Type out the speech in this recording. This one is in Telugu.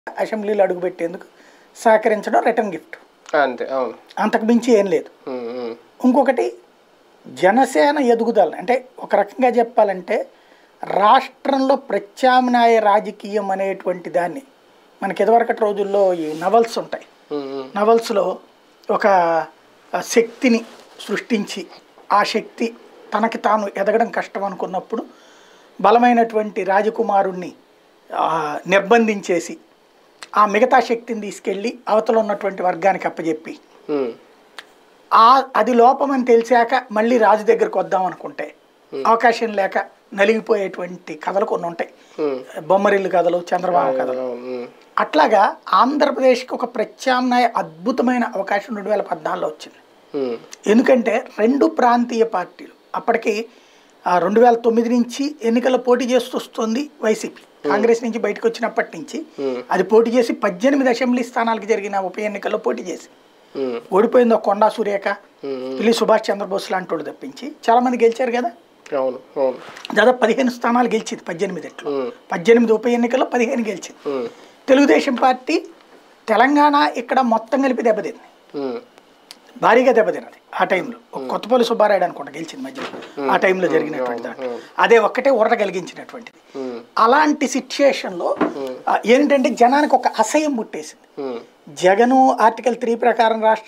అసెంబ్లీలో అడుగుపెట్టేందుకు సహకరించడం రిటర్న్ గిఫ్ట్ అంతే అవును అంతకు మించి ఏం లేదు ఉమ్, ఉమ్, ఇంకొకటి జనసేన ఎదుగుదల అంటే ఒక రకంగా చెప్పాలంటే రాష్ట్రంలో ప్రత్యామ్నాయ రాజకీయం అనేటువంటి దాన్ని మనకి ఇదివరకటి రోజుల్లో ఈ నవల్స్ ఉంటాయి ఉమ్, ఉమ్, నవల్స్లో ఒక ఆ, శక్తిని సృష్టించి ఆ శక్తి తనకి తాను ఎదగడం కష్టం అనుకున్నప్పుడు బలమైనటువంటి రాజకుమారుణ్ణి ఆ, నిర్బంధించేసి ఆ మిగతా శక్తిని తీసుకెళ్ళి అవతల ఉన్నటువంటి వర్గానికి అప్పచెప్పి ఉమ్, ఆ అది లోపమని తెలిసాక మళ్ళీ రాజు దగ్గరకు వద్దాం అనుకుంటే అవకాశం లేక నలిగిపోయేటువంటి కథలు కొన్ని ఉంటాయి ఉమ్, బొమ్మరిల్లు కథలు చంద్రబాబు కథలు అవును, ఉమ్, అట్లాగా ఆంధ్రప్రదేశ్కి ఒక ప్రత్యామ్నాయ అద్భుతమైన అవకాశం రెండు వేల పద్నాలుగులో వచ్చింది ఉమ్, ఎందుకంటే రెండు ప్రాంతీయ పార్టీలు అప్పటికి ఆ, రెండు వేల తొమ్మిది నుంచి ఎన్నికల్లో పోటీ చేస్తూ వస్తుంది వైసీపీ కాంగ్రెస్ నుంచి బయటకు వచ్చినప్పటి నుంచి ఉమ్, అది పోటీ చేసి పద్దెనిమిది అసెంబ్లీ స్థానాలకు జరిగిన ఉప ఎన్నికల్లో పోటీ చేసి ఉమ్, ఓడిపోయింది ఒక కొండా సురేఖ ఉమ్, పిల్లి సుభాష్ చంద్రబోస్ లాంటి వాళ్ళు తప్పించి చాలా మంది గెలిచారు కదా అవును అవును దాదాపు పదిహేను స్థానాలు గెలిచింది పద్దెనిమిది ఎట్లు ఉమ్, పద్దెనిమిది ఉప ఎన్నికల్లో పదిహేను గెలిచింది ఉమ్, తెలుగుదేశం పార్టీ తెలంగాణ ఇక్కడ మొత్తం కలిపి దెబ్బతింది ఉమ్, భారీగా దెబ్బతిన్నది ఆ టైంలో ఒక కొత్తపల్లి సుబ్బారాయుడు అనుకుంటా గెలిచింది మధ్యలో ఆ టైంలో జరిగినటువంటి దాంట్లో అదే ఒక్కటే ఊరట కలిగించినటువంటిది ఉమ్, అలాంటి సిచ్యుయేషన్లో ఏంటంటే జనానికి ఒక అసహ్యం పుట్టేసింది ఉమ్, జగను ఆర్టికల్ త్రీ ప్రకారం రాష్ట్ర